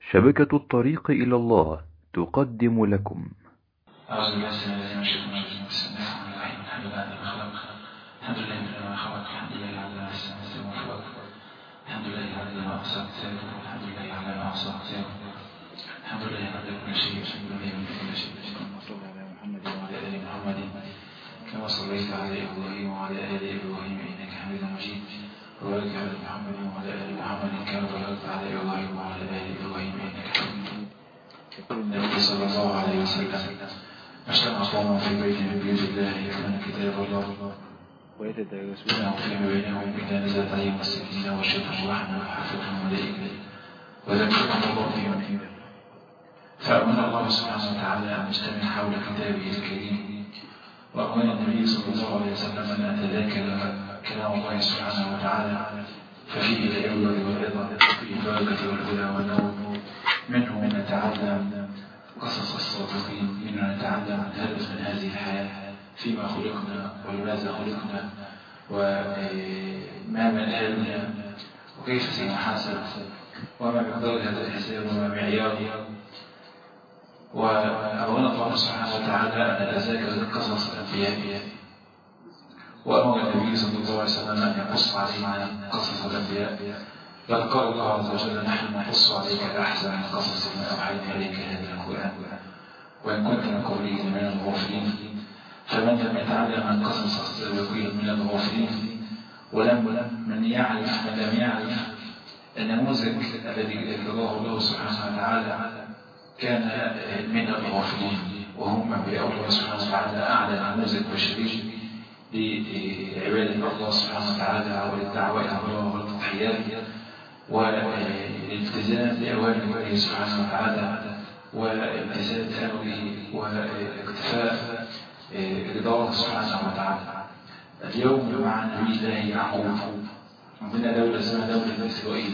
شبكة الطريق إلى الله تقدم لكم أعوذ بالله السميع العليم من الشيطان الرجيم بسم الله الرحمن الرحيم الحمد لله على ما خلق الحمد لله على ما خلق الحمد لله على ما استمع وفوق الحمد لله على ما أحصى كتابه الحمد لله على ما أحصى كتابه الحمد لله على كل شيء الحمد لله من كل شيء اللهم صل على محمد وعلى آل محمد كما صليت على إبراهيم وعلى آل إبراهيم إنك حميد مجيد وبارك على محمد وعلى آل محمد كما باركت على إبراهيم وعلى آل إبراهيم إنك حميد مجيد يقول النبي صلى الله عليه وسلم اجتمع قوم في بيت من بيوت الله يتلون كتاب الله ويتدارسونه فيما بينهم إلا نزلت عليهم السكينة والشفق ورحمة وحفتهم الملائكة وذكرهم الله فيهم فأمن الله سبحانه وتعالى أن نجتمع حول كتابه الكريم وأمن النبي صلى الله عليه وسلم أن نتذاكر كلام الله سبحانه وتعالى ففيه العبرة والعظة وفيه البركة والهدى والنور منه نتعلم قصص الصادقين منه نتعلم الهدف من هذه الحياة فيما خلقنا ولماذا خلقنا وما منهجنا وكيف سنحاسب وما مقدار هذا الحساب وما معياره وأمرنا الله سبحانه وتعالى أن نتذاكر قصص الأنبياء وأمر النبي صلى الله عليه وسلم أن يقص علينا قصص الأنبياء بل قال الله عز وجل نحن نقص عليك أحسن القصص ما أوحينا إليك هذا القرآن وإن كنت من قبله من الغافلين فمن لم يتعلم عن قصص السابقين من الغافلين ولم من يعرف من لم يعرف النموذج الذي ارتضاه الله سبحانه وتعالى كان من الغافلين وهم أنبياء الله سبحانه وتعالى أعلى نموذج بشري لعبادة الله سبحانه وتعالى وللدعوة إلى الله والتضحيات والالتزام بأوامر الله سبحانه وتعالى والتزام بأمره والاكتفاء رضاه سبحانه وتعالى اليوم مع نبي الله يعقوب عندنا دولة اسمها دولة إسرائيل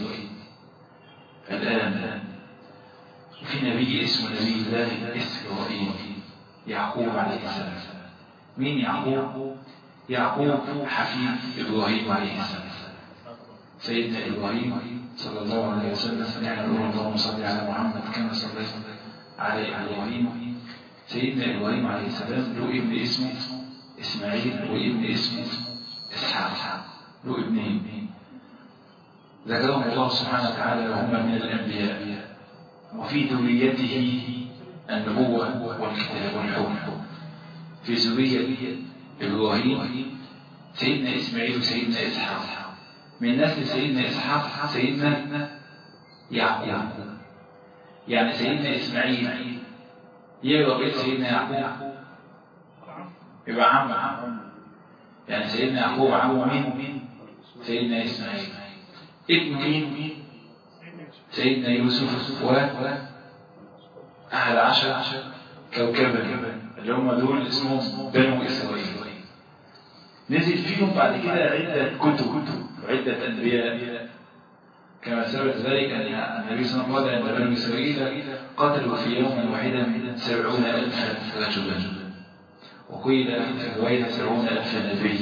الآن في نبي اسمه نبي الله إسرائيل يعقوب عليه السلام مين يعقوب؟ يعقوب حفيد إبراهيم عليه السلام سيدنا إبراهيم صلى الله عليه وسلم نعم نقول اللهم صل على محمد كما صليت على إبراهيم سيدنا إبراهيم عليه السلام له ابن اسمه إسماعيل وابن اسمه إسحاق له ابنين ذكرهم الله سبحانه وتعالى وهم من الأنبياء وفي ذريته النبوة والكتاب والحكم في ذرية إبراهيم سيدنا إسماعيل وسيدنا إسحاق من نسل سيدنا إسحاق سيدنا يعقوب يعني سيدنا إسماعيل يبقى بيت سيدنا يعقوب يبقى عم عم يعني سيدنا يعقوب عم مين سيدنا إسماعيل ابن مين سيدنا يوسف و أحد عشر كوكبا اللي هم دول اسمهم بنو إسرائيل نزل فيهم بعد كده عدة كتب وعدة أنبياء كما ثبت ذلك أن النبي صلى الله عليه وسلم أن بنو إسرائيل قتلوا في يوم واحد سبعون ألف رجلا وقيل في رواية سبعون ألف نبي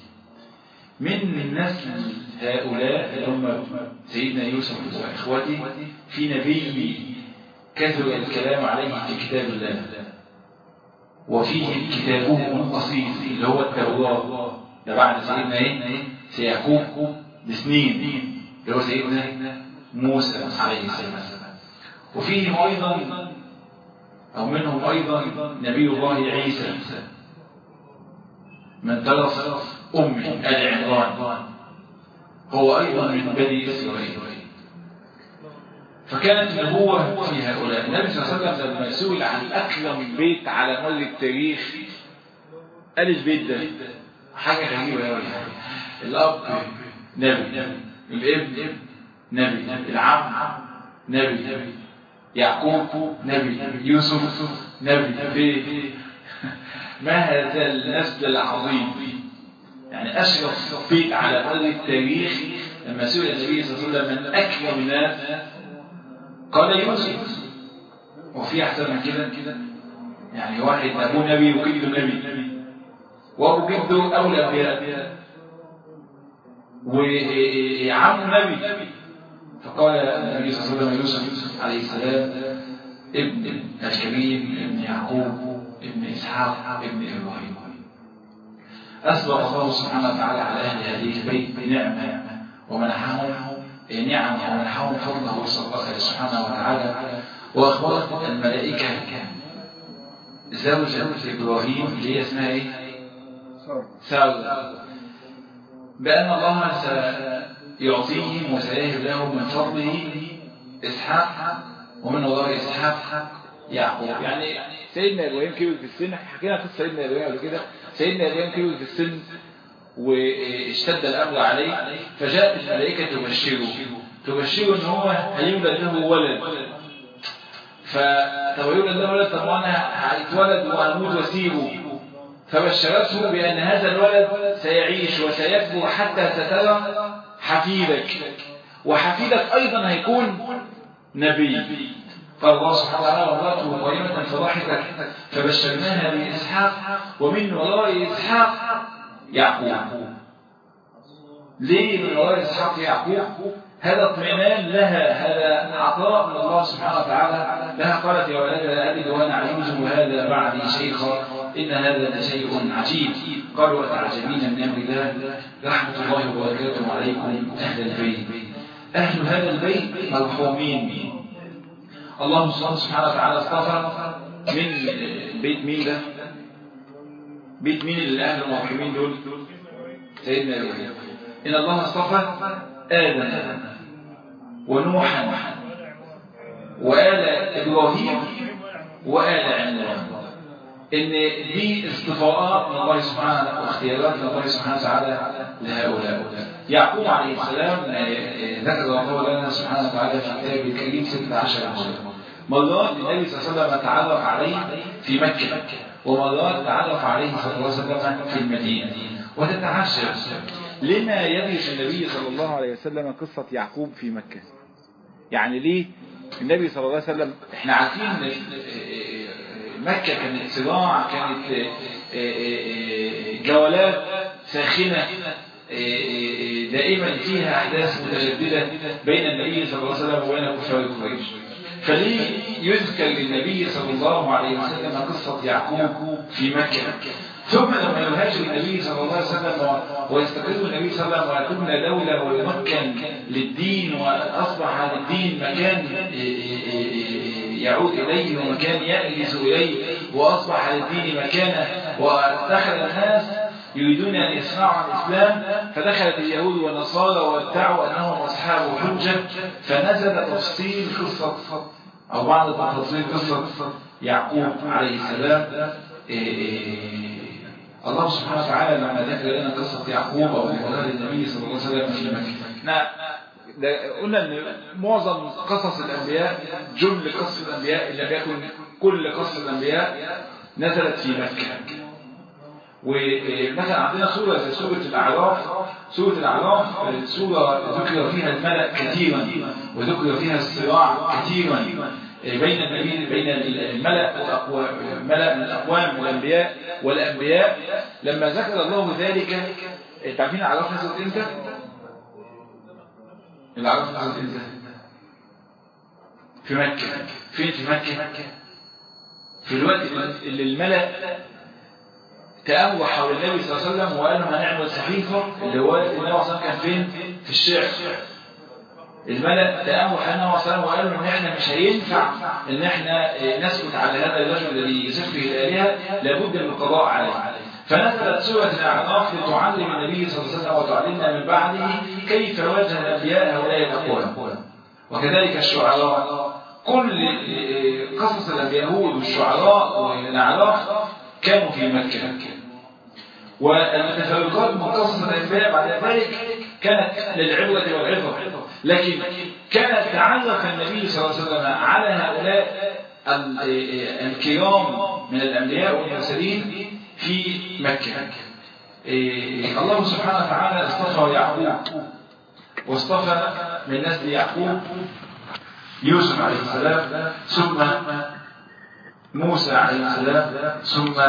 من نسل هؤلاء اللي هم سيدنا يوسف وإخوته في نبي كثر الكلام عليه في كتاب الله وفيه كتابه القصير اللي هو التوراة ده بعد سيدنا ايه سيعقوب بسنين اللي هو سيدنا موسى عليه السلام وفيهم ايضا او منهم ايضا نبي الله عيسى من طرف امه ال عمران هو ايضا من بني اسرائيل فكانت النبوة في هؤلاء النبي صلى الله عليه وسلم لما سئل عن أكرم بيت على مر التاريخ قال البيت ده حاجة غريبة أوي الأب نبي الابن نبي العم نبي يعقوب نبي يوسف نبي ما هذا النسل العظيم يعني أشرف بيت على مر التاريخ لما سئل النبي صلى الله عليه وسلم من أكرم الناس قال يوسف وفي أحسن من كده يعني واحد أبوه نبي وجده نبي وأبو جده أولى أنبياء وعم نبي فقال النبي صلى الله عليه وسلم يوسف عليه السلام ابن الكريم ابن يعقوب ابن إسحاق ابن إبراهيم أسبق الله سبحانه وتعالى على أهل هذه البيت بنعمة ومنحهم نعم ومنحهم فضله سبحانه وتعالى وأخبرت الملائكة زوجة إبراهيم اللي هي اسمها إيه؟ سارة بأن الله سيعطيهم وسيهب لهم من فضله إسحاق ومن وراء إسحاق يعقوب يعني سيدنا إبراهيم كبر في السن حكينا قصة سيدنا إبراهيم قبل كده سيدنا إبراهيم كبر في السن واشتد الأمر عليه فجاءت الملائكة تبشره تبشره إن هو هيولد له ولد فطب يولد له ولد طب وانا هيتولد وهموت واسيبه فبشرته بأن هذا الولد سيعيش وسيكبر حتى سترى حفيدك وحفيدك أيضا هيكون نبي قال الله سبحانه وتعالى وامرأته قائمة فضحكت فبشرناها بإسحاق ومن وراء إسحاق يعقوب ليه من وراء إسحاق يعقوب هذا اطمئنان لها هذا عطاء من الله سبحانه وتعالى لها قالت يا ولد لا ألد وأنا عجوز وهذا بعدي شيخا إن هذا لشيء عجيب قالوا أتعجبين من أمر الله رحمة الله وبركاته عليكم أهل البيت أهل هذا البيت مرحومين الله سبحانه وتعالى اصطفى من بيت مين ده بيت مين اللي أهل المرحومين دول سيدنا إبراهيم إن الله اصطفى آدم ونوحا وآل إبراهيم وآل عمران إن دي اصطفاءات من الله سبحانه واختيارات من الله سبحانه وتعالى لهؤلاء يعقوب عليه السلام ذكر الله لنا سبحانه وتعالى في كتابه الكريم 16 مرة مرات النبي صلى الله عليه وسلم تعرف عليه في مكة ومرات تعرف عليه صلى الله عليه وسلم في المدينة وتتعجب لما يدرس النبي صلى الله عليه وسلم قصة يعقوب في مكة يعني ليه النبي صلى الله عليه وسلم احنا عارفين ان مكة كانت صراع كانت جولات ساخنة دائما فيها أحداث متجددة بين النبي صلى الله عليه وسلم وبين كفار قريش فليه يذكر للنبي صلى الله عليه وسلم قصة يعقوب في مكة ثم لما يهاجر النبي صلى الله عليه وسلم ويستقر النبي صلى الله عليه وسلم ويكون دولة ويمكن للدين وأصبح للدين مكان يعود إليه ومكان يأجلس إليه وأصبح للدين مكانه ودخل الناس يريدون أن يصنعوا الإسلام فدخلت اليهود والنصارى وادعوا أنهم أصحاب حجة فنزل تفصيل قصة أو بعض تفصيل قصة يعقوب عليه السلام الله سبحانه وتعالى لما ذكر لنا قصة يعقوب أو أولاد النبي صلى الله عليه وسلم في مكة قلنا ان معظم قصص الانبياء جل قصص الانبياء ان لم يكن كل قصص الانبياء نزلت في مكه ومثلا عندنا سورة زي سورة الأعراف سورة الأعراف سورة ذكر فيها الملأ كثيرا وذكر فيها الصراع كثيرا بين النبي بين الملأ ملأ من الأقوام والأنبياء والأنبياء لما ذكر الله ذلك تعرفين الأعراف نزلت إمتى؟ الأعراف نزلت إمتى؟ في مكة فين في مكة؟ في الوقت اللي الملأ تأوى حول النبي صلى الله عليه وسلم وقال ما نعمل صحيفة اللي هو النبي صلى الله عليه وسلم كان فين؟ في الشعر الملأ تأوى حول النبي صلى الله عليه وسلم وقالوا ان احنا مش هينفع ان احنا نسكت على هذا الرجل الذي يسفه الآلهة لابد من القضاء عليه فنزلت سورة الأعراف لتعلم النبي صلى الله عليه وسلم وتعلمنا من بعده كيف واجه الأنبياء هؤلاء الأقوام وكذلك الشعراء كل قصص اليهود والشعراء والأعراف كانوا في مكة والمتفرقات من قصص الأنبياء بعد ذلك كانت للعبرة والعظة لكن كان تعرف النبي صلى الله عليه وسلم على هؤلاء الكرام من الأنبياء والمرسلين في مكة الله سبحانه وتعالى اصطفى يعقوب واصطفى من نسل يعقوب يوسف عليه السلام ثم موسى عليه السلام ثم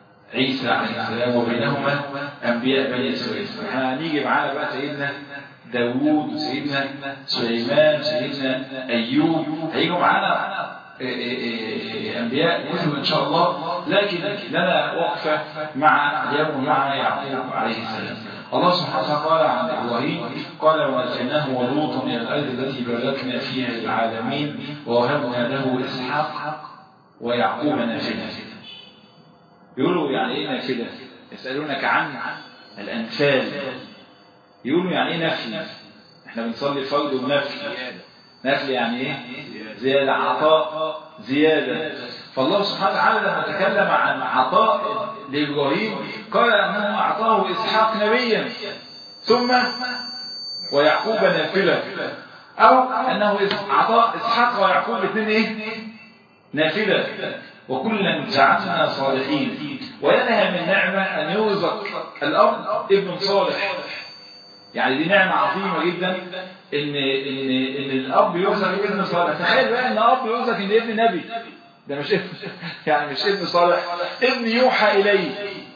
عيسى عليه السلام وبينهما أنبياء بني إسرائيل هنيجي معانا بقى سيدنا داوود وسيدنا سليمان وسيدنا أيوب هيجوا معانا أنبياء مثل إن شاء الله لكن لنا وقفة مع اليوم مع يعقوب عليه السلام الله سبحانه وتعالى قال عن إبراهيم قال ونجيناه ولوطا إلى الأرض التي باركنا فيها للعالمين ووهبنا له إسحاق ويعقوب نافلة يقولوا يعني إيه نافلة يسألونك عن الأنفال يقولوا يعني إيه نفل إحنا بنصلي فرض ونفل نفل يعني إيه زيادة عطاء زيادة فالله سبحانه وتعالى لما تكلم عن عطاء لإبراهيم قال أنه أعطاه إسحاق نبيا ثم ويعقوب نافلة أو أنه أعطاه إسحاق ويعقوب الاثنين إيه؟ نافلة وكلا جعلنا صالحين ولها من نعمة أن يرزق الأب ابن صالح يعني دي نعمة عظيمة جدا إن إن إن الأب يرزق ابن صالح تخيل بقى إن أب يرزق إن ابن نبي ده مش ابن يعني مش ابن صالح ابن يوحى إليه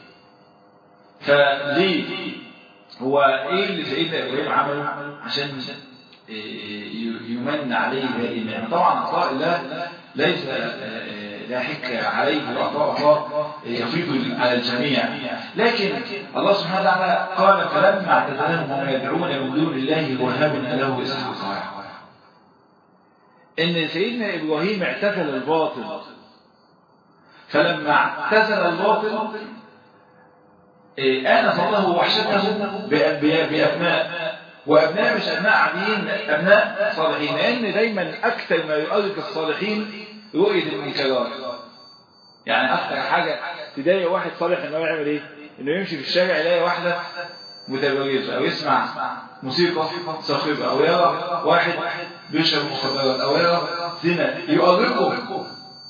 فليه هو ايه اللي سيدنا ابراهيم عمله عشان يمن عليه هذه النعمه طبعا عطاء الله ليس لاحق عليه وعطاء الله يفيض على الجميع لكن الله سبحانه وتعالى قال فلما اعتزلهم هم يدعون من دون الله وهبنا له اسحاق ان سيدنا ابراهيم اعتزل الباطل فلما اعتزل الباطل آنس الله وحشته بأنبياء بأبناء وأبناء مش أبناء عاديين أبناء صالحين لأن دايما أكثر ما يؤرق الصالحين رؤية المنكرات يعني أكثر حاجة تضايق واحد صالح إنه يعمل إيه؟ إنه يمشي في الشارع يلاقي واحدة متبرجة أو يسمع موسيقى صاخبة أو يرى واحد بيشرب مخدرات أو يرى زنا يؤرقه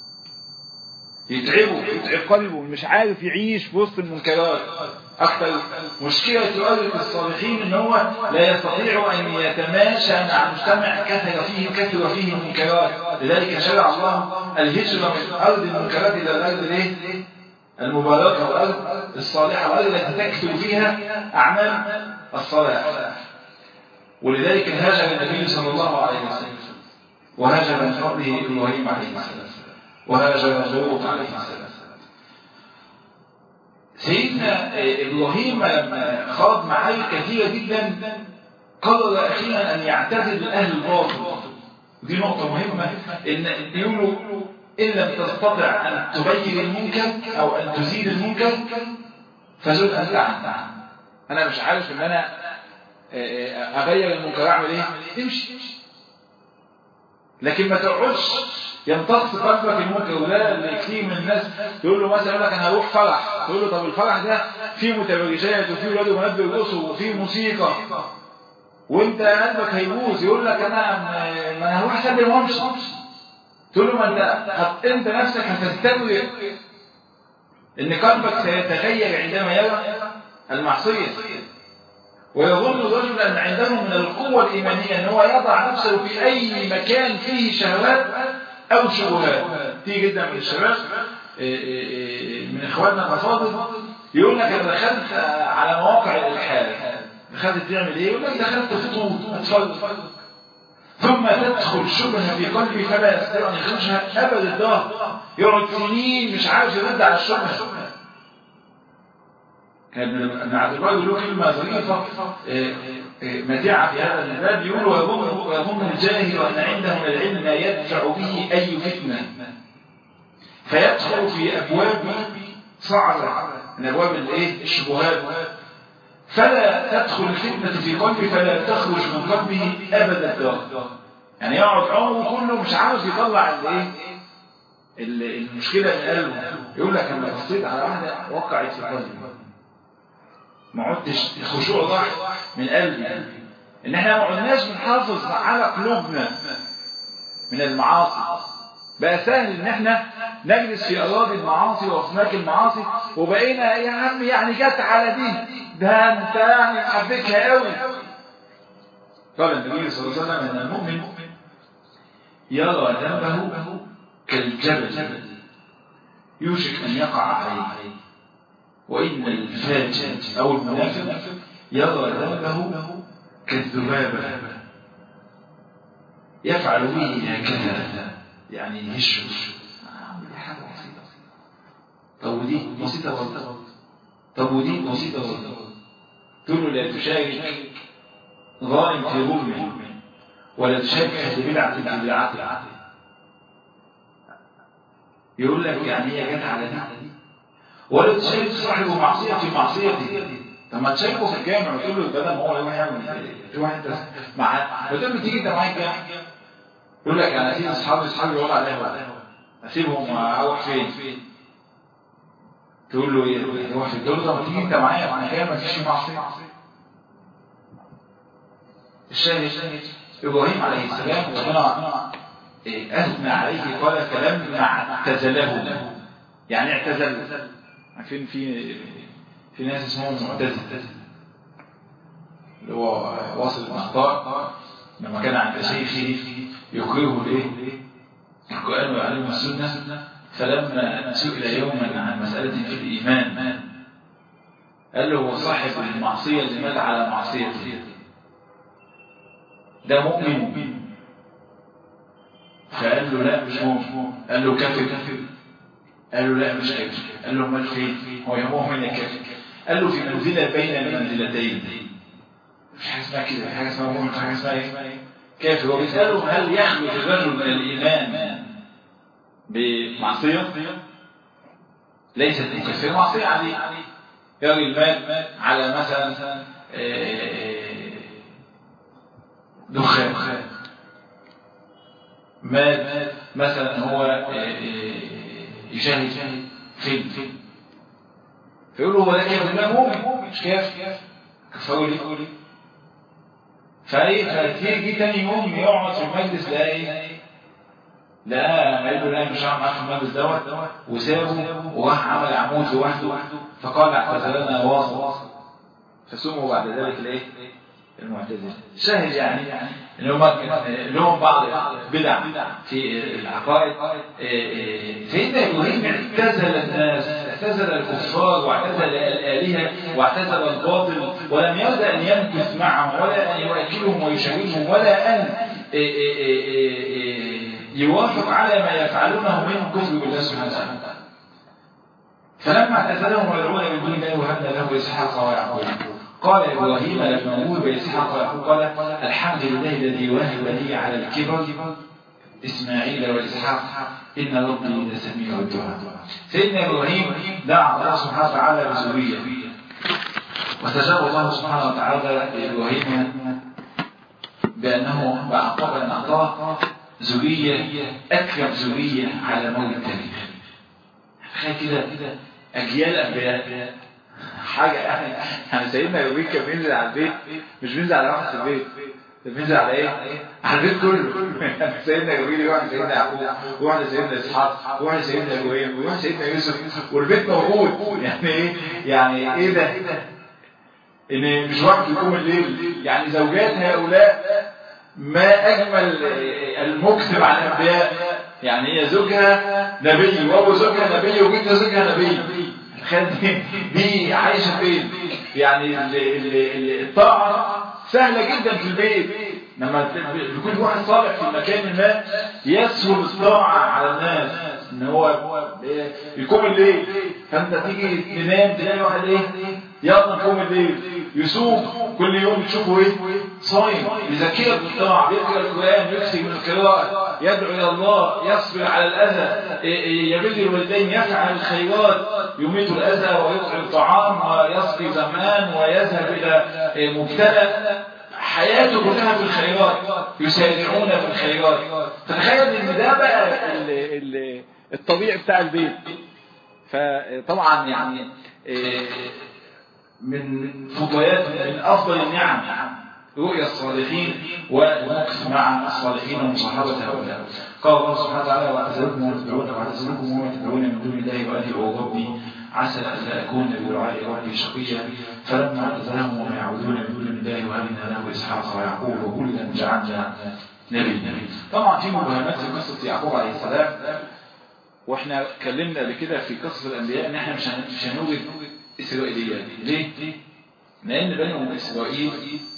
يتعبه يتعب قلبه مش عارف يعيش في وسط المنكرات أكثر مشكلة تؤرق الصالحين إن هو لا يستطيع أن يتماشى مع مجتمع كثر فيه كثر فيه المنكرات لذلك شرع الله الهجرة من أرض المنكرات إلى الأرض ليه؟ المباركة والأرض الصالحة والأرض التي تكثر فيها أعمال الصلاح ولذلك هاجر النبي صلى الله عليه وسلم وهاجر من قبله إبراهيم عليه السلام وهاجر لوط عليه السلام سيدنا إبراهيم لما خاض معارك كثيرة جدا قرر أخيرا أن يعتزل أهل الباطل دي نقطة مهمة إن يقولوا إن لم تستطع أن تغير المنكر أو أن تزيد المنكر فزل أنت عنه أنا مش عارف إن أنا أغير المنكر أعمل إيه؟ امشي لكن ما تقعدش يمتص قلبك المنكر وده اللي كتير من الناس تقول له مثلا يقول لك انا هروح فرح تقول له طب الفرح ده فيه متبرجات وفيه ولاد وبنات بيرقصوا وفيه موسيقى وانت قلبك هيبوظ يقول لك انا ما انا هروح اسلم وامشي تقول له ما انت هت... انت نفسك هتستبرئ ان قلبك سيتغير عندما يرى المعصيه ويظن الرجل أن عنده من القوة الإيمانية أن هو يضع نفسه في أي مكان فيه شهوات أو شبهات تيجي جدا من الشباب من إخواننا الأفاضل يقول لك أنا دخلت على مواقع الإلحاد دخلت تعمل إيه؟ يقول لك دخلت فطوط أتفرج ثم تدخل شبهة في قلبي فلا يستطيع أن يخرجها أبد الدهر يقعد سنين مش عارف يرد على الشبهة كان ابن عبد الوهاب له كلمة ظريفة مديعة في هذا الباب يقول ويظن ويظن الجاهل أن عنده من العلم ما يدفع به أي فتنة فيدخل في أبواب صعبة من أبواب الإيه الشبهات فلا تدخل الفتنة في قلبه فلا تخرج من قلبه أبدا الدار يعني يقعد عمره كله مش عاوز يطلع الايه المشكلة من قلبه يقول لك لما بصيت على واحدة وقعت في قلبي ما عدتش الخشوع ضاع من قلبي ان احنا ما عدناش بنحافظ على قلوبنا من المعاصي بقى سهل ان احنا نجلس في اراضي المعاصي واسماك المعاصي وبقينا يا عم يعني جت على دي ده انت يعني حبيتها قوي قال النبي صلى الله عليه وسلم ان المؤمن يرى ذنبه كالجبل يوشك ان يقع عليه وإن الفاجر أو المنافق يرى ذنبه كالذبابة يفعل به هكذا يعني يهش دي حاجة بسيطة طب ودي بسيطة برضه طب ودي بسيطة برضه تقول له لا تشارك ظالم في ظلمه ولا تشارك في بدعة في بدعته يقول لك يعني هي جت على دي ولا تشارك صاحب معصية في معصيته طب ما تشاركه في الجامع وتقول له بدل ما هو يروح يعمل في واحد معاه وتقول له تيجي انت معايا الجامع يقول لك انا اسيب اصحابي اصحابي يقولوا عليها اسيبهم اروح فين تقول له ايه يروح في تقول له طب تيجي انت معايا في مكان ما فيش معصيه الشاهد ابراهيم عليه السلام ربنا اثنى عليه قال كلام مع اعتزله يعني اعتزل عارفين في في ناس اسمهم معتزل اللي هو واصل المختار لما كان عند شيخه يكرهه الايه القران ويعلمه السنه فلما سئل يوما عن مساله في الايمان قال له هو صاحب المعصيه اللي مات على معصيته ده مؤمن فقال له لا مش مؤمن قال له كافر قال له لا مش كافر قال له امال فين هو يا مؤمن يا كافر قال له في منزله بين المنزلتين مش حاجه اسمها كده حاجه اسمها مؤمن حاجه اسمها ايه كافر وبيساله هل يخرج الرجل من الايمان بمعصيه ليست مكفره معصيه عاديه يروي المال على مثلا دخان مال مثلا هو يشاهد فيلم فيقول له هو ده كيف ده مؤمن مش كيف كفاوي ليه فايه فتيجي تاني يوم يقعد في المجلس لا ايه لا ما يقول لا مش هعمل معاك في المجلس دوت وسابه وراح عمل عمود لوحده فقال اعتزلنا واصل فسموا بعد ذلك الايه المعتزله شاهد يعني ان هم لهم بعض بدع في العقائد سيدنا ابراهيم اعتزل الناس اعتزل الكفار واعتزل الالهه واعتزل الباطل ولم يرد ان يمكث معهم ولا ان يؤكلهم ويشاورهم ولا ان يوافق على ما يفعلونه من كفر بالله سبحانه وتعالى فلما اعتزلهم ويدعون من دون الله وهبنا له اسحاق ويعقوب قال إبراهيم لما موهب إسحاق ويعقوب قال الحمد لله الذي وهب لي على الكبر إسماعيل وإسحاق إن ربي لسميع الدعاء سيدنا إبراهيم دعا الله سبحانه وتعالى بزورية واستجاب الله سبحانه وتعالى لإبراهيم بأنه بعقب أن أعطاه زورية أكرم زورية على مر التاريخ تخيل كده أجيال أنبياء حاجة يعني يعني سيدنا ابراهيم كان بينزل على البيت مش بينزل على واحد في البيت ده بينزل على ايه؟ على البيت كله يعني سيدنا ابراهيم يروح لسيدنا يعقوب يروح لسيدنا اسحاق يروح لسيدنا ابراهيم ويروح لسيدنا يوسف والبيت موجود يعني ايه؟ يعني ايه ده؟ ان مش واحد يقوم الليل يعني زوجات هؤلاء ما اجمل المكتب على الانبياء يعني هي زوجها نبي وابو زوجها نبي وبنت زوجها نبي دي, دي عايشة فين يعني الطاعة سهلة جدا في البيت لما يكون واحد صالح في مكان ما يسهل الطاعة على الناس ان هو يقوم الليل فانت تيجي تنام تلاقي واحد ايه يلا يقوم الليل يصوم كل يوم تشوفه ايه صايم يذكرك بالطاعة يقرا القرآن يكثر من القراءة يدعو الى الله يصبر على الاذى يبر الوالدين يفعل الخيرات يميت الاذى ويطعم الطعام ويسقي زمان ويذهب الى مبتلى حياته كلها في الخيرات يسارعون في الخيرات فتخيل ان ده بقى الطبيعي بتاع البيت فطبعا يعني من فضيات من افضل النعم رؤيا الصالحين والمكث مع الصالحين ومصاحبه هؤلاء قال الله سبحانه وتعالى واعتزلكم وما تدعون واعتزلكم وما تدعون من دون الله وادعوا ربي عسى الا اكون بدعاء ربي شقيا فلما اعتزلهم وما يعبدون من دون الله وهبنا له اسحاق ويعقوب وكلا جعلنا نبي طبعا في مبهمات في قصه يعقوب عليه السلام واحنا اتكلمنا قبل كده في قصص الانبياء ان احنا مش مش هنوجد اسرائيليات ليه؟ لان بني اسرائيل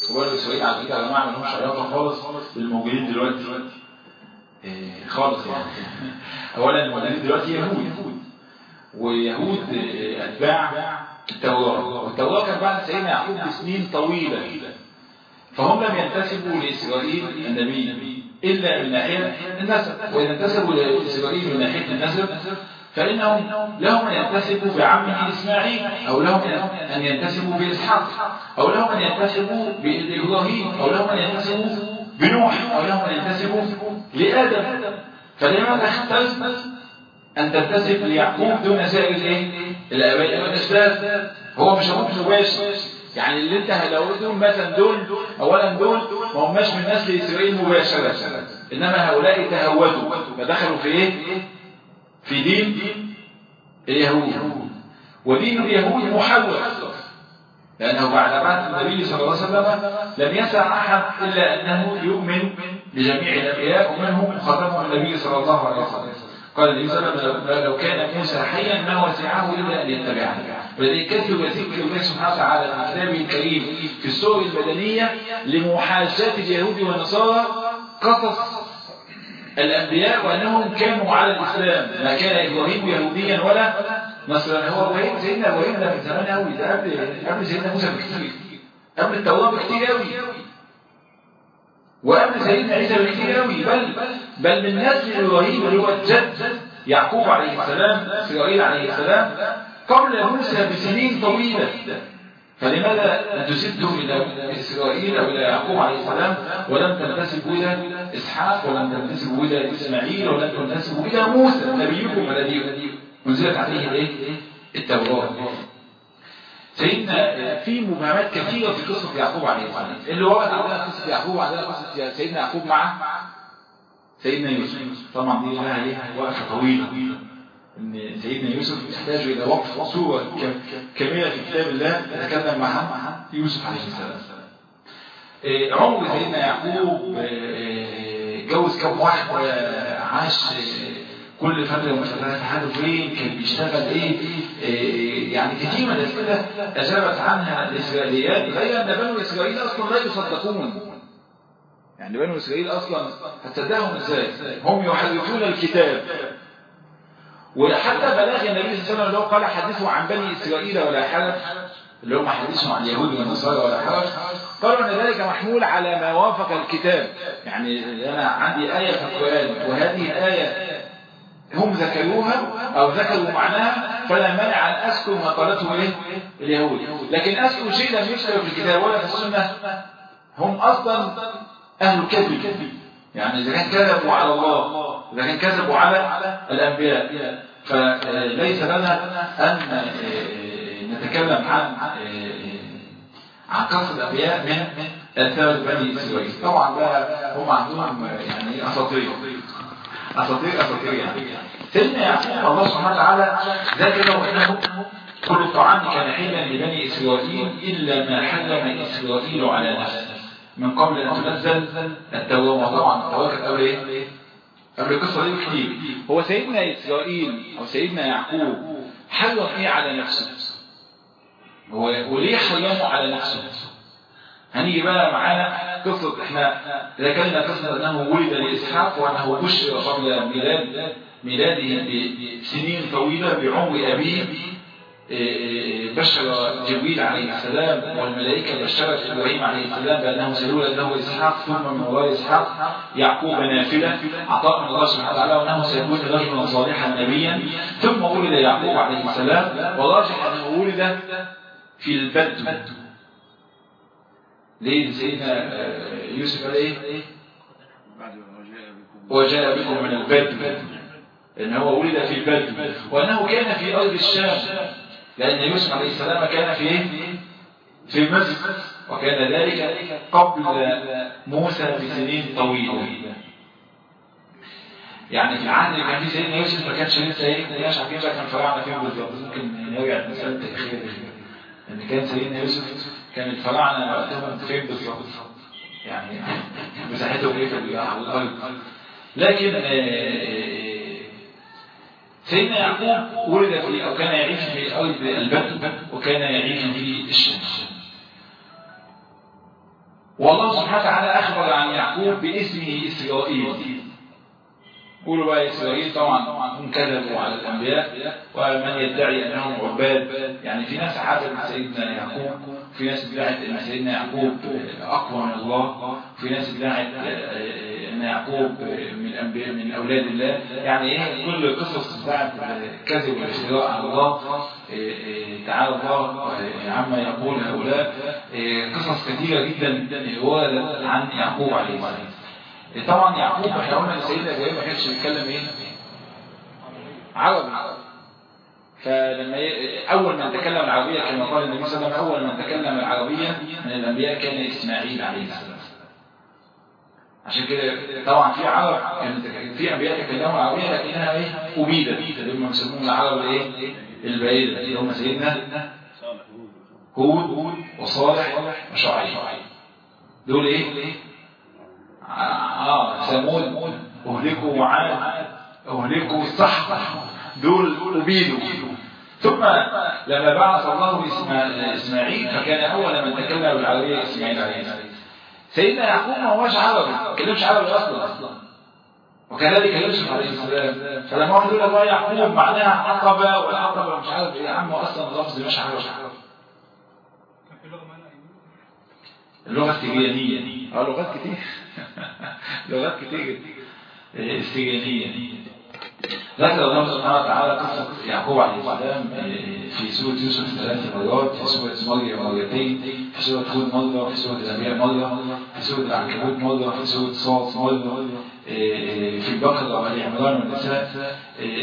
وبنو اسرائيل على فكره يا جماعه ما لهمش علاقه خالص بالموجودين دلوقتي إيه خالص يعني اولا الموجودين دلوقتي يهود ويهود إيه، اتباع التوراه والتوراه كان بعد سيدنا يعقوب بسنين طويله فهم لم ينتسبوا لاسرائيل النبي الا من ناحيه النسب واذا انتسبوا لاسرائيل من ناحيه النسب فإنهم لهم أن ينتسبوا بعمه إسماعيل أو لهم أن ينتسبوا بإسحاق أو لهم أن ينتسبوا بإبراهيم أو لهم أن ينتسبوا بنوح أو لهم أن ينتسبوا لآدم فلماذا اختلف أن تنتسب ليعقوب دون سائر الإيه؟ الآباء والأسباب هو مش أبوك مباشر يعني اللي انت لو دول مثلا دول اولا دول ما هماش من نسل اسرائيل مباشره انما هؤلاء تهودوا فدخلوا في ايه في دين اليهود ودين اليهود محول لأنه بعد بعث النبي صلى الله عليه وسلم لم يسع أحد إلا أنه يؤمن بجميع الأنبياء ومنهم خاتمهم النبي صلى الله عليه وسلم قال النبي صلى الله عليه وسلم لو كان موسى حيا ما وسعه إلا أن يتبعني ولذلك كثر وذكر الله سبحانه وتعالى في كتابه الكريم في السور المدنية لمحاجات اليهود والنصارى قصص الأنبياء وأنهم كانوا على الإسلام ما كان إبراهيم يهوديا ولا نصرانيا هو إبراهيم سيدنا إبراهيم ده من زمان قوي ده قبل قبل سيدنا موسى بكتير قبل التوراة بكتير قوي وقبل سيدنا عيسى بكتير قوي بل بل من نسل إبراهيم اللي هو الجد يعقوب عليه السلام إسرائيل عليه السلام قبل موسى بسنين طويلة فلماذا انتسبتم إلى إسرائيل أو إلى يعقوب عليه السلام ولم تنتسبوا إلى إسحاق ولم تنتسبوا إلى إسماعيل ولم تنتسبوا إلى موسى نبيكم الذي أنزلت عليه الإيه؟ التوراة سيدنا في مبهمات كثيرة في قصة يعقوب عليه السلام اللي ورد عندنا قصة يعقوب عندنا قصة سيدنا يعقوب مع سيدنا يوسف طبعا دي لها ليها وقفة طويلة ان سيدنا يوسف يحتاج الى وقف صورة كاملة في كتاب الله يتكلم مع يوسف عليه السلام عمر سيدنا يعقوب جوز كم واحد عاش كل فترة من فترات حاله فين كان بيشتغل ايه, إيه يعني كثير من الاسئله اجابت عنها الاسرائيليات غير ان بنو اسرائيل اصلا لا يصدقون يعني بنو اسرائيل اصلا هتصدقهم ازاي هم يحرفون الكتاب وحتى بلاغ النبي صلى الله عليه وسلم اللي هو قال حدثوا عن بني اسرائيل ولا حرج اللي هم حدثوا عن اليهود والنصارى ولا حرج قالوا ان ذلك محمول على ما وافق الكتاب يعني انا عندي ايه في القران وهذه الايه هم ذكروها او ذكروا معناها فلا مانع ان اذكر ما قالته ايه اليهود لكن اذكر شيء لم يذكر في الكتاب ولا في السنه هم اصلا اهل كذب يعني اذا كان كذبوا على الله اذا كان كذبوا على الانبياء فليس لنا ان نتكلم عن عن قصة الانبياء من اثار بني اسرائيل طبعا بقى هم عندهم يعني اساطير اساطير اساطير يعني سيدنا يعقوب الله سبحانه وتعالى ذكر وانه كل الطعام كان حلا لبني اسرائيل الا ما حرم اسرائيل على نفسه من قبل ان تنزل التوراة طبعا التوراة كانت قبل ايه؟ قبل القصه دي بكتير هو سيدنا اسرائيل او سيدنا يعقوب حرم ايه على نفسه؟ هو وليه حرمه على نفسه؟ هنيجي بقى معانا قصة احنا ذكرنا قصة انه ولد لإسحاق وانه بشر قبل ميلاد ميلاده بسنين طويلة بعمر أبيه بشر جبريل عليه السلام والملائكة بشرت إبراهيم عليه السلام بأنه سيولد له إسحاق ثم من وراء إسحاق يعقوب نافلة عطاء من الله سبحانه وتعالى وأنه سيكون رجلا صالحا نبيا ثم ولد يعقوب عليه السلام وراجح أنه ولد في البدو ليه سيدنا يوسف قال ايه وجاء بكم من البدو ان هو ولد في البدو وانه كان في ارض الشام لان يوسف عليه السلام كان في ايه في مصر وكان ذلك قبل موسى بسنين طويله يعني في العهد اللي كان فيه سيدنا يوسف ما كانش لسه ايه مش عارفين بقى كان فراعنه فين بالظبط ممكن نرجع للمساله التاريخيه دي ان كان سيدنا يوسف كان الفراعنه وقتهم فين بالظبط يعني مساحتهم ايه على الارض لكن سيدنا يعقوب ولد في او كان يعيش في ارض البدو وكان يعيش في الشمس والله سبحانه وتعالى أخبر عن يعقوب باسمه إسرائيل قولوا بقى إسرائيل طبعا هم كذبوا على الأنبياء ومن يدعي أنهم عباد يعني في ناس عبدت سيدنا يعقوب في ناس ادعت أن سيدنا يعقوب أقوى من الله في ناس ادعت أن يعقوب من أنبياء من أولاد الله يعني إيه كل القصص بتاعت الكذب والافتراء على الله تعالى الله عما يقول هؤلاء قصص كثيرة جدا وردت عن يعقوب عليه السلام طبعا يعقوب احنا قلنا ان سيدنا ابراهيم ما كانش بيتكلم ايه عربي فلما ي... اول من تكلم العربيه كما قال النبي صلى الله عليه وسلم اول من تكلم العربيه من الانبياء كان اسماعيل عليه السلام عشان كده طبعا في عرب كانت في انبياء تكلموا العربيه لكنها ايه ابيدت اللي هم بيسموهم العرب الايه البعيده اللي هم سيدنا هود وصالح وشعيب دول ايه آه ثمود أهلكوا وعاد أهلكوا الصحبة دول أبيدوا ثم لما بعث الله إسماعيل فكان أول من تكلم بالعربية إسماعيل عليه السلام سيدنا يعقوب ما هوش عربي ما كلمش عربي أصلا وكذلك يوسف عليه السلام فلما واحد يقول الله يعقوب معناها عقبة والعقبة مش عارف ايه يا عم اصلا لفظ مش عارف اللغة السجيانية اه لغات كتير لغات كتير استجانية ذكر الله سبحانه وتعالى قصة يعقوب عليه السلام في سورة يوسف ثلاث مرات في سورة مريم مرتين في سورة هود مرة في سورة الأنبياء مرة في سورة العنكبوت مرة في سورة صاد مرة في البقرة وآل عمران والنساء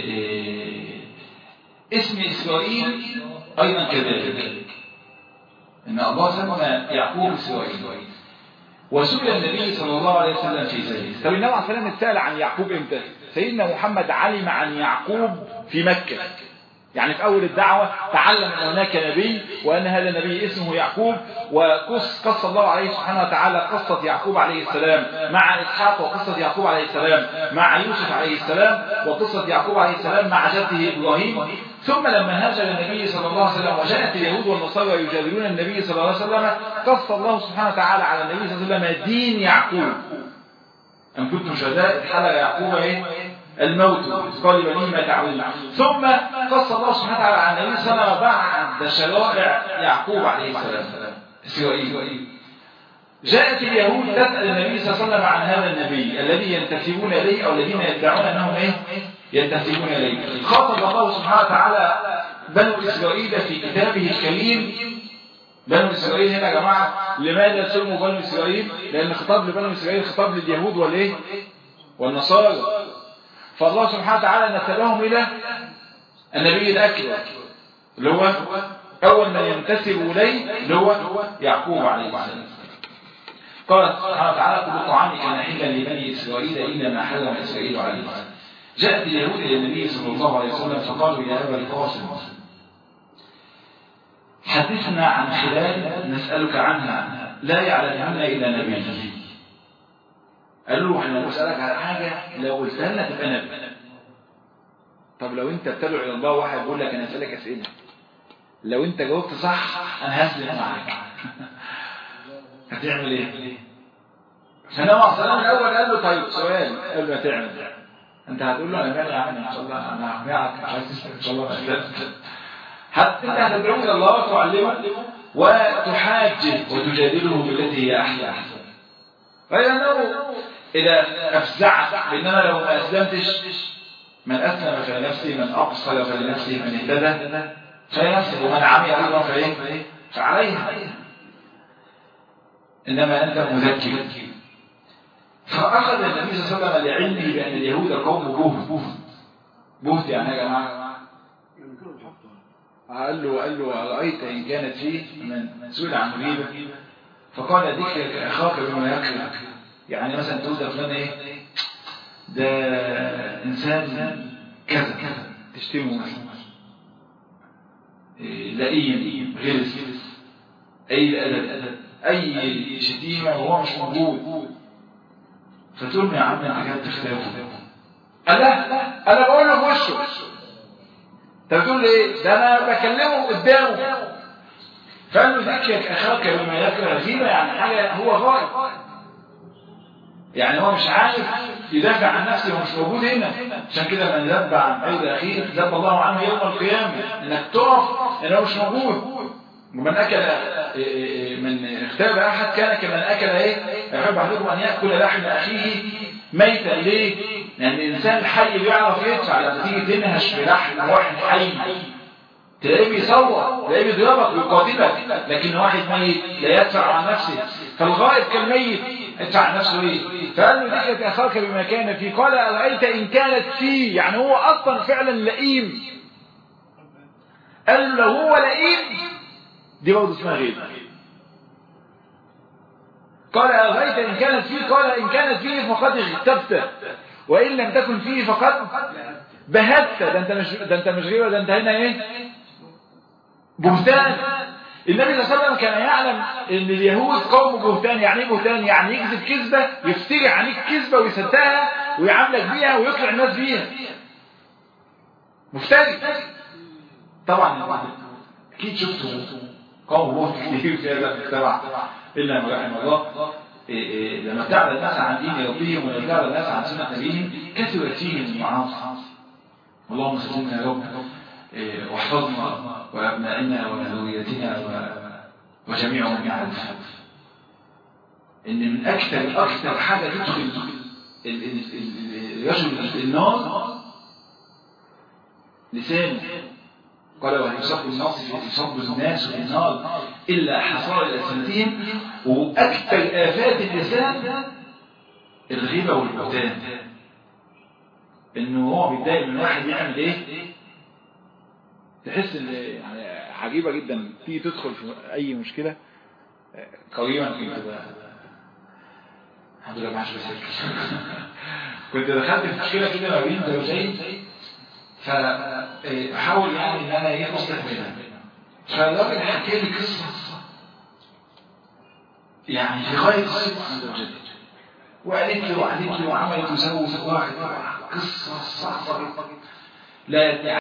اسم إسرائيل أيضا كذلك إن الله سمى يعقوب إسرائيل وسئل النبي صلى الله عليه وسلم في ذلك طب النبي عليه الصلاه والسلام اتسال عن يعقوب امتى سيدنا محمد علم عن يعقوب في مكه يعني في اول الدعوه تعلم ان هناك نبي وان هذا النبي اسمه يعقوب وقص قص الله عليه سبحانه وتعالى قصه يعقوب عليه السلام مع اسحاق وقصه يعقوب عليه السلام مع يوسف عليه السلام وقصه يعقوب عليه السلام مع جده ابراهيم ثم لما هاجر النبي صلى الله عليه وسلم وجاءت اليهود والنصارى يجادلون النبي صلى الله عليه وسلم قص الله سبحانه وتعالى على النبي صلى الله عليه وسلم دين يعقوب أن كنتم شهداء حلق يعقوب إيه؟ الموت قال بني ما تعملون ثم قص الله سبحانه وتعالى على النبي صلى الله عليه وسلم بعد شرائع يعقوب عليه السلام إسرائيل جاءت اليهود تسأل النبي صلى الله عليه وسلم عن هذا النبي الذي ينتسبون إليه أو الذين يدعون أنهم إيه؟ ينتسبون إليه خاطب الله سبحانه وتعالى بنو إسرائيل في كتابه الكريم بنو إسرائيل هنا يا جماعة لماذا سموا بنو إسرائيل لأن خطاب لبنو إسرائيل خطاب لليهود والإيه والنصارى فالله سبحانه وتعالى نسبهم إلى النبي الأكبر اللي هو أول من ينتسب إليه اللي هو يعقوب عليه السلام قال سبحانه وتعالى كل طعام كان حلا لبني إسرائيل إلا ما حرم إسرائيل عليه السلام جاءت اليهود إلى النبي صلى الله عليه وسلم فقالوا يا أبا القاسم حدثنا عن خلال نسألك عنها لا يعلمنا إلا نبي قال له احنا نسألك على حاجة لو قلتها لنا تبقى نبي طب لو انت بتدعو الى الله واحد بيقول لك انا اسالك اسئله لو انت جاوبت صح انا هسلم معاك هتعمل ايه فالنبي عليه الصلاه الاول قال له طيب سؤال قال له هتعمل انت هتقول له انا مالي يا عم ان شاء الله انا هقنعك مش عايز تسلم ان شاء الله حتى انت هتدعوه الى الله وتعلمه وتحاجه وتجادله بالتي هي احسن غير انه اذا افزعت بانما لو ما اسلمتش من اسلم فلنفسه من ابصر فلنفسه من اهتدى فلنفسه ومن عمي ايضا فايه فعليها انما انت مذكر فاخذ النبي صلى الله عليه وسلم لعلمه بان اليهود قوم بهت بهت يعني يا جماعه قال له قال له أرأيت إن كانت فيه من سئل عن غيبة فقال ذكرك أخاك بما يكرهك يعني مثلا تقول ده فلان إيه ده إنسان كذا كذا تشتمه مثلا لئيم غلس أي أدب أي شتيمة وهو مش موجود فتقول له يا عم أنت كده تخلافه قال لا أنا بقول له في وشه انت بتقول ايه ده انا بكلمه قدامه فقال له ذكرك اخاك بما يكره فينا يعني حاجه هو غائب يعني هو مش عارف يدافع عن نفسه ومش موجود هنا عشان كده من ذب عن عيد اخيه ذب الله عنه يوم القيامه انك تقف ان هو مش موجود ومن اكل من اغتاب احد كان كمن اكل ايه يحب احدكم ان ياكل لحم اخيه ميتا ليه؟ لان الانسان الحي بيعرف يدفع لما تيجي تنهش بلحم واحد حي تلاقيه بيصور تلاقيه بيضربك ويقاتلك لكن واحد ميت لا يدفع عن نفسه فالغائب كالميت يدفع عن نفسه ايه فقال له ذكرك اخاك بما كان فيه قال ارايت ان كانت فيه يعني هو اصلا فعلا لئيم قال له لو هو لئيم دي برضه اسمها غيبه قال ارايت ان كانت فيه قال ان كانت فيه فقد اغتبت وان لم تكن فيه فقد بهت ده انت مش ده انت مش غيبه ده انت هنا ايه بهتان النبي صلى الله عليه وسلم كان يعلم ان اليهود قوم بهتان يعني ايه بهتان يعني يكذب كذبه يفتري عليك كذبه ويصدقها ويعاملك بيها ويقنع الناس بيها مفتري طبعا اكيد شفتوا قوم بهت كتير في هذا المجتمع الا ما رحم الله إيه إيه لما ابتعد الناس عن دين ربهم وابتعد الناس عن سنه نبيهم كثرت فيهم المعاصي اللهم سلمنا يا رب واحفظنا وابنائنا وذريتنا وجميعهم يعرف ان من اكثر اكثر حاجه تدخل الرجل النار لسانه قال ويصب الناس يصب الناس في النار الا حصائر السنتين واكثر افات اللسان الغيبه والبهتان انه هو بيتضايق من واحد يعمل ايه تحس ان يعني عجيبه جدا تيجي تدخل في اي مشكله قريبا كنت الحمد لله ما عادش بسجل كنت دخلت في مشكله كده ما بين زوجين فحاول يعني ان انا ايه اصلح بينهم فالراجل حكى لي قصه يعني في غايه عند الجد وقالت له وقالت له وعملت وسوت واحد قصه صعبه لا